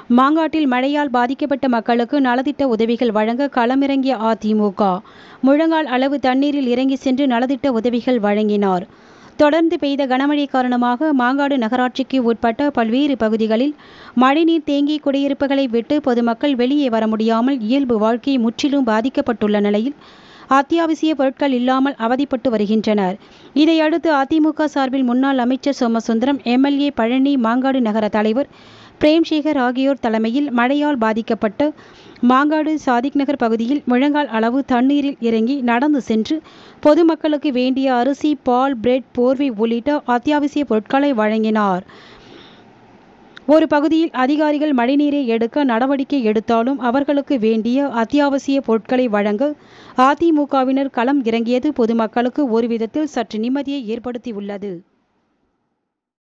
மாங்காட்டில் மழையால் பாதிக்கப்பட்ட மக்களுக்கு நலத்திட்ட உதவிகள் வழங்க களமிறங்கிய அதிமுக முழங்கால் அளவு தண்ணீரில் இறங்கி சென்று நலத்திட்ட உதவிகள் வழங்கினார் தொடர்ந்து பெய்த கனமழை காரணமாக மாங்காடு நகராட்சிக்கு உட்பட்ட பல்வேறு பகுதிகளில் மழைநீர் தேங்கி குடியிருப்புகளை விட்டு பொதுமக்கள் வெளியே வர முடியாமல் இயல்பு வாழ்க்கை முற்றிலும் பாதிக்கப்பட்டுள்ள நிலையில் அத்தியாவசிய பொருட்கள் இல்லாமல் அவதிப்பட்டு வருகின்றனர் இதையடுத்து அதிமுக சார்பில் முன்னாள் அமைச்சர் சோமசுந்தரம் எம்எல்ஏ பழனி மாங்காடு நகர தலைவர் பிரேம்சேகர் ஆகியோர் தலைமையில் மழையால் பாதிக்கப்பட்ட மாங்காடு சாதிக் நகர் பகுதியில் முழங்கால் அளவு தண்ணீரில் இறங்கி நடந்து சென்று பொதுமக்களுக்கு வேண்டிய அரிசி பால் பிரெட் போர்வை உள்ளிட்ட அத்தியாவசிய பொருட்களை வழங்கினார் ஒரு பகுதியில் அதிகாரிகள் மழைநீரை எடுக்க நடவடிக்கை எடுத்தாலும் அவர்களுக்கு வேண்டிய அத்தியாவசிய பொருட்களை வழங்க அதிமுகவினர் களம் இறங்கியது பொதுமக்களுக்கு ஒரு விதத்தில் சற்று நிம்மதியை ஏற்படுத்தியுள்ளது